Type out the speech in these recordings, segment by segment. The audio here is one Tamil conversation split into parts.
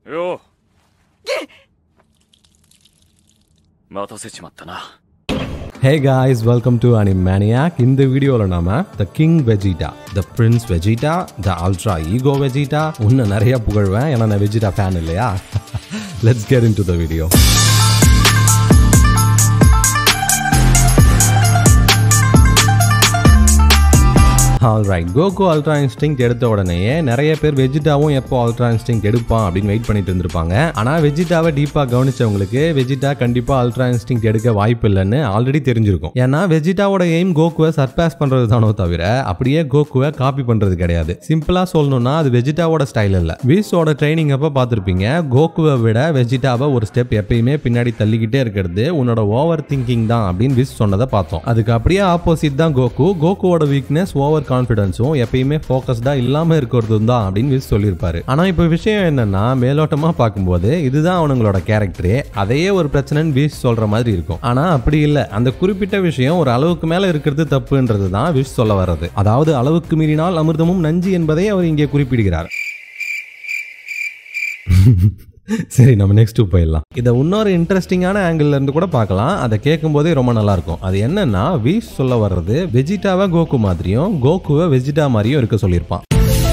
よ待たせちまったな hey guys welcome to Animaniac இந்த வீடியோவில் நாம the king Vegeta the prince Vegeta the ultra ego Vegeta இன்னும் நிறைய புகழ்வேன் ஏன்னா நான் வெஜிடா ஃபேன் இல்லையா let's get into the video alright Goku ultra instinct எடுத்த உடனேயே நிறைய பேர் வெஜிடாவும் எப்போ அல்ட்ரா இன்ஸ்டிங் எடுப்பான் அப்படின்னு வெயிட் பண்ணிட்டு இருந்திருப்பாங்க ஆனா வெஜிடாவை டீப்பா கவனிச்சவங்களுக்கு வெஜிடா கண்டிப்பா அல்ட்ரா இன்ஸ்டிங் எடுக்க வாய்ப்பு இல்லைன்னு ஆல்ரெடி தெரிஞ்சிருக்கும் ஏன்னா வெஜிடாவோட எய்ம் கோகுவை சர்பாஸ் பண்றது தானோ தவிர அப்படியே கோகுவை காப்பி பண்றது கிடையாது சிம்பிளா சொல்லணும்னா அது வெஜிடாவோட ஸ்டைல் இல்ல வீஸோட ட்ரைனிங் அப்ப பார்த்திருப்பீங்க கோகுவை விட வெஜிடாவை ஒரு ஸ்டெப் எப்பயுமே பின்னாடி தள்ளிக்கிட்டே இருக்கிறது உன்னோட ஓவர் திங்கிங் தான் அப்படின்னு விஸ் சொன்னதை பார்த்தோம் அதுக்கு அப்படியே ஆப்போசிட் தான் கோகு கோகுவோட வீக்னஸ் ஓவர் கான்ஃபிடன்ஸும் எப்பயுமே ஃபோக்கஸ்டா இல்லாம இருக்கிறதும் தான் அப்படின்னு விஸ் சொல்லியிருப்பாரு ஆனா இப்போ விஷயம் என்னன்னா மேலோட்டமா பார்க்கும்போது இதுதான் அவனுங்களோட கேரக்டரே அதையே ஒரு பிரச்சனைன்னு விஸ் சொல்ற மாதிரி இருக்கும் ஆனா அப்படி இல்ல அந்த குறிப்பிட்ட விஷயம் ஒரு அளவுக்கு மேல இருக்கிறது தப்புன்றது தான் விஷ் சொல்ல வர்றது அதாவது அளவுக்கு மீறினால் அமிர்தமும் நஞ்சு என்பதை அவர் இங்கே குறிப்பிடுகிறார் சரி நம்ம நெக்ஸ்ட் போயிடலாம் இதை இன்னொரு இன்ட்ரெஸ்டிங்கான ஆங்கிள் இருந்து கூட பார்க்கலாம் அதை கேட்கும் போதே ரொம்ப நல்லா இருக்கும் அது என்னன்னா வீஸ் சொல்ல வர்றது வெஜிடாவை கோகு மாதிரியும் கோகுவை வெஜிடா மாதிரியும் இருக்க சொல்லியிருப்பான்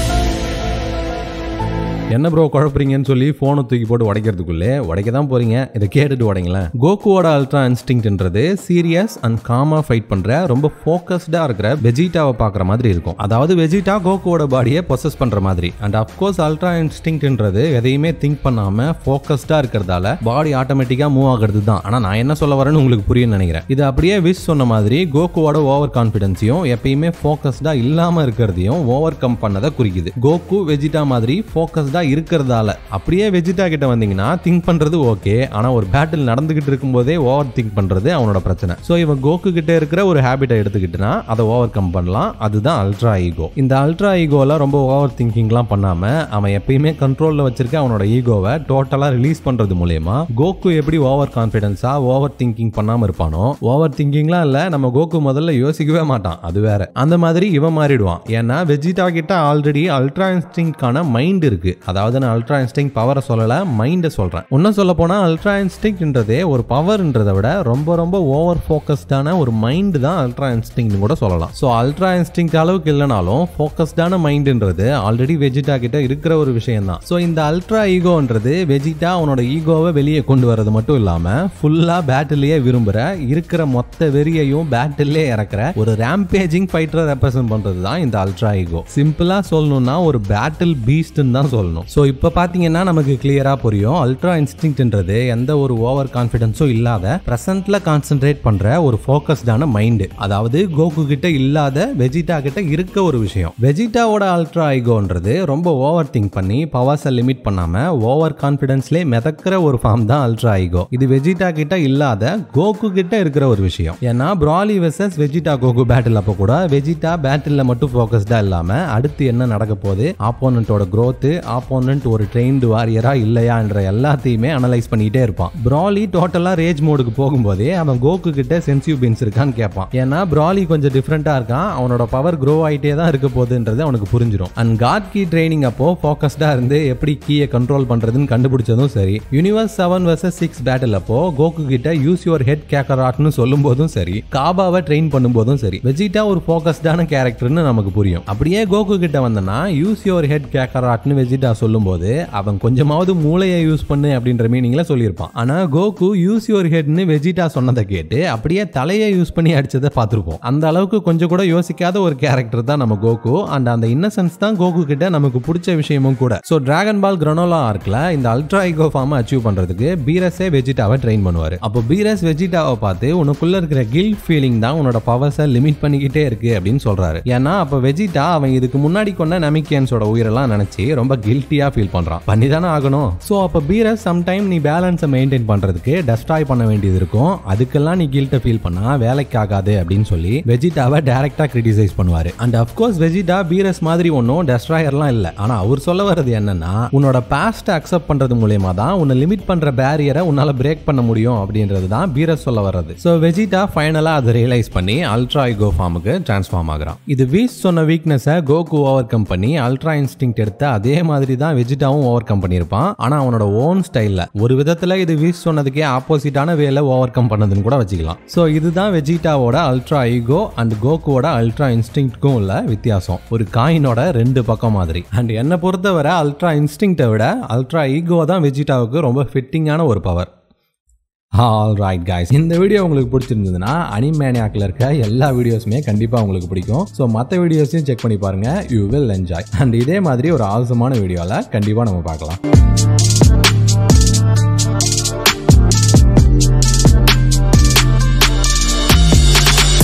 என்ன ப்ரோ குழப்புறீங்கன்னு சொல்லி ஃபோனை தூக்கி போட்டு உடைக்கிறதுக்குள்ளே உடைக்க தான் போறீங்க இதை கேட்டுட்டு உடைங்களேன் கோகுவோட அல்ட்ரா இன்ஸ்டிங்ன்றது சீரியஸ் அண்ட் காமா ஃபைட் பண்ற ரொம்ப ஃபோக்கஸ்டா இருக்கிற வெஜிடாவை பார்க்குற மாதிரி இருக்கும் அதாவது வெஜிடா கோகுவோட பாடியை பொசஸ் பண்ற மாதிரி அண்ட் அஃப்கோர்ஸ் அல்ட்ரா இன்ஸ்டிங்ன்றது எதையுமே திங்க் பண்ணாம ஃபோக்கஸ்டா இருக்கிறதால பாடி ஆட்டோமேட்டிக்கா மூவ் ஆகிறது தான் ஆனா நான் என்ன சொல்ல வரேன்னு உங்களுக்கு புரியும் நினைக்கிறேன் இது அப்படியே விஷ் சொன்ன மாதிரி கோகுவோட ஓவர் கான்ஃபிடன்ஸையும் எப்பயுமே ஃபோக்கஸ்டா இல்லாம இருக்கிறதையும் ஓவர் கம் பண்ணதை குறிக்குது கோகு வெஜிடா மாதிரி ஃபோக்கஸ்டா இருக்கிறதால அப்படியே வெஜிடா கிட்ட வந்தீங்கன்னா திங்க் பண்றது ஓகே ஆனா ஒரு பேட்டில் நடந்துகிட்டு இருக்கும்போதே ஓவர் திங்க் பண்றது அவனோட பிரச்சனை ஸோ இவன் கோகு கிட்ட இருக்கிற ஒரு ஹேபிட்டை எடுத்துக்கிட்டுனா அதை ஓவர் கம் பண்ணலாம் அதுதான் அல்ட்ரா ஈகோ இந்த அல்ட்ரா ஈகோல ரொம்ப ஓவர் திங்கிங்லாம் பண்ணாம அவன் எப்பயுமே கண்ட்ரோல்ல வச்சிருக்க அவனோட ஈகோவை டோட்டலா ரிலீஸ் பண்றது மூலயமா கோகு எப்படி ஓவர் கான்ஃபிடன்ஸா ஓவர் திங்கிங் பண்ணாம இருப்பானோ ஓவர் திங்கிங்லாம் இல்ல நம்ம கோகு முதல்ல யோசிக்கவே மாட்டான் அது வேற அந்த மாதிரி இவன் மாறிடுவான் ஏன்னா வெஜிடா கிட்ட ஆல்ரெடி அல்ட்ரா இன்ஸ்டிங்கான மைண்ட் இருக்கு அதாவது நான் அல்ட்ரா இன்ஸ்டிங் பவரை சொல்லல மைண்டை சொல்றேன் இன்னும் சொல்ல போனா அல்ட்ரா இன்ஸ்டிங்ன்றதே ஒரு பவர்ன்றதை விட ரொம்ப ரொம்ப ஓவர் ஃபோக்கஸ்டான ஒரு மைண்ட் தான் அல்ட்ரா இன்ஸ்டிங்னு கூட சொல்லலாம் ஸோ அல்ட்ரா இன்ஸ்டிங் அளவுக்கு இல்லைனாலும் ஃபோக்கஸ்டான மைண்டுன்றது ஆல்ரெடி வெஜிடா கிட்ட இருக்கிற ஒரு விஷயம் தான் ஸோ இந்த அல்ட்ரா ஈகோன்றது வெஜிடா அவனோட ஈகோவை வெளியே கொண்டு வரது மட்டும் இல்லாம ஃபுல்லா பேட்டிலேயே விரும்புற இருக்கிற மொத்த வெறியையும் பேட்டிலே இறக்குற ஒரு ரேம்பேஜிங் ஃபைட்டரை ரெப்ரசென்ட் பண்றது தான் இந்த அல்ட்ரா ஈகோ சிம்பிளா சொல்லணும்னா ஒரு பேட்டில் பீஸ்ட்னு தான் சொல்லணும் ஸோ இப்போ பார்த்தீங்கன்னா நமக்கு கிளியரா புரியும் அல்ட்ரா இன்ஸ்டிங்ன்றது எந்த ஒரு ஓவர் கான்ஃபிடன்ஸும் இல்லாத ப்ரெசன்ட்ல கான்சென்ட்ரேட் பண்ற ஒரு ஃபோக்கஸ்டான மைண்டு அதாவது கோகு கிட்ட இல்லாத வெஜிடா கிட்ட இருக்க ஒரு விஷயம் வெஜிடாவோட அல்ட்ரா ஐகோன்றது ரொம்ப ஓவர் திங்க் பண்ணி பவர்ஸை லிமிட் பண்ணாம ஓவர் கான்ஃபிடன்ஸ்லேயே மிதக்கிற ஒரு ஃபார்ம் தான் அல்ட்ரா ஐகோ இது வெஜிடா கிட்ட இல்லாத கோகு கிட்ட இருக்கிற ஒரு விஷயம் ஏன்னா ப்ராலி வெர்சஸ் வெஜிடா கோகு பேட்டில் அப்போ கூட வெஜிடா பேட்டில் மட்டும் ஃபோக்கஸ்டா இல்லாம அடுத்து என்ன நடக்க போகுது ஆப்போனண்டோட growth ஆப்போனண்ட் ஒரு ட்ரெயின்டு வாரியரா இல்லையான்ற எல்லாத்தையுமே அனலைஸ் பண்ணிட்டே இருப்பான் ப்ராலி டோட்டலா ரேஜ் மோடுக்கு போகும்போதே அவன் கோகு கிட்ட சென்சிவ் பீன்ஸ் இருக்கான்னு கேட்பான் ஏன்னா ப்ராலி கொஞ்சம் டிஃப்ரெண்டா இருக்கான் அவனோட பவர் க்ரோ ஆயிட்டே தான் இருக்க போகுதுன்றது அவனுக்கு புரிஞ்சிடும் அண்ட் காட் கீ ட்ரைனிங் அப்போ ஃபோக்கஸ்டா இருந்து எப்படி கீயை கண்ட்ரோல் பண்றதுன்னு கண்டுபிடிச்சதும் சரி universe seven versus six battle அப்போ கோகு கிட்ட யூஸ் யுவர் ஹெட் கேக்கராட்னு சொல்லும் போதும் சரி காபாவை ட்ரெயின் பண்ணும்போதும் சரி வெஜிடா ஒரு ஃபோக்கஸ்டான கேரக்டர்னு நமக்கு புரியும் அப்படியே கோகு கிட்ட வந்தனா யூஸ் யுவர் ஹெட் கேக்கராட்னு வெஜிடா சொல்லும்போது அவன் கொஞ்சமாவது மூளையை யூஸ் பண்ணு அப்படின்ற மீனிங்ல சொல்லியிருப்பான் ஆனா கோகு யூஸ் யுவர் ஹெட்னு வெஜிடா சொன்னதை கேட்டு அப்படியே தலையை யூஸ் பண்ணி அடிச்சதை பார்த்துருப்போம் அந்த அளவுக்கு கொஞ்சம் கூட யோசிக்காத ஒரு கேரக்டர் தான் நம்ம கோகு அண்ட் அந்த இன்னசென்ஸ் தான் கோகு கிட்ட நமக்கு பிடிச்ச விஷயமும் கூட ஸோ டிராகன் பால் கிரனோலா ஆர்க்ல இந்த அல்ட்ரா ஐகோ ஃபார்ம் அச்சீவ் பண்றதுக்கு பீரஸே வெஜிடாவை ட்ரெயின் பண்ணுவாரு அப்போ பீரஸ் வெஜிடாவை பார்த்து உனக்குள்ள இருக்கிற கில் ஃபீலிங் தான் உன்னோட பவர்ஸை லிமிட் பண்ணிக்கிட்டே இருக்கு அப்படின்னு சொல்றாரு ஏன்னா அப்போ வெஜிடா அவன் இதுக்கு முன்னாடி கொண்ட நமிக்கியன்ஸோட உயிரெல்லாம் நினைச்சு ரொம்ப கில்ட்டியா ஃபீல் பண்றான் பண்ணி தானே ஆகணும் ஸோ அப்போ பீரஸ் சம்டைம் நீ பேலன்ஸை மெயின்டைன் பண்றதுக்கு டெஸ்ட்ராய் பண்ண வேண்டியது இருக்கும் அதுக்கெல்லாம் நீ கில்ட்டை ஃபீல் பண்ணா வேலைக்கு ஆகாது அப்படின்னு சொல்லி வெஜிடாவை டைரக்டா கிரிட்டிசைஸ் பண்ணுவாரு அண்ட் அஃப்கோர்ஸ் வெஜிடா பீரஸ் மாதிரி ஒன்றும் டெஸ்ட்ராயர்லாம் இல்லை ஆனா அவர் சொல்ல வர்றது என்னன்னா உன்னோட பாஸ்ட் அக்செப்ட் பண்றது மூலயமா தான் உன்னை லிமிட் பண்ற பேரியரை உன்னால பிரேக் பண்ண முடியும் அப்படின்றது தான் பீரஸ் சொல்ல வர்றது ஸோ வெஜிடா ஃபைனலா அதை ரியலைஸ் பண்ணி அல்ட்ரா ஐகோ ஃபார்முக்கு டிரான்ஸ்ஃபார்ம் ஆகுறான் இது வீஸ் சொன்ன வீக்னஸை கோகு ஓவர் கம் பண்ணி அல்ட்ரா இன்ஸ்டிங் எடுத்த அதே மாதிரி மாதிரி தான் வெஜிடாவும் ஓவர் கம் பண்ணியிருப்பான் ஆனா அவனோட ஓன் ஸ்டைல்ல ஒரு விதத்துல இது வீஸ் சொன்னதுக்கே ஆப்போசிட்டான வேல ஓவர் கம் பண்ணதுன்னு கூட வச்சுக்கலாம் ஸோ இதுதான் வெஜிடாவோட அல்ட்ரா ஈகோ அண்ட் கோகுவோட அல்ட்ரா இன்ஸ்டிங்க்கும் உள்ள வித்தியாசம் ஒரு காயினோட ரெண்டு பக்கம் மாதிரி அண்ட் என்னை பொறுத்தவரை அல்ட்ரா இன்ஸ்டிங்க்டை விட அல்ட்ரா ஈகோ தான் வெஜிடாவுக்கு ரொம்ப ஃபிட்டிங்கான ஒரு பவர் ஆல் ரைட் guys இந்த வீடியோ உங்களுக்கு பிடிச்சிருந்ததுன்னா அனிமேனியாக்கில் இருக்க எல்லா வீடியோஸுமே கண்டிப்பாக உங்களுக்கு பிடிக்கும் ஸோ மற்ற வீடியோஸையும் செக் பண்ணி பாருங்க யூ வில் என்ஜாய் அண்ட் இதே மாதிரி ஒரு ஆல்சமான வீடியோவில் கண்டிப்பாக நம்ம பார்க்கலாம்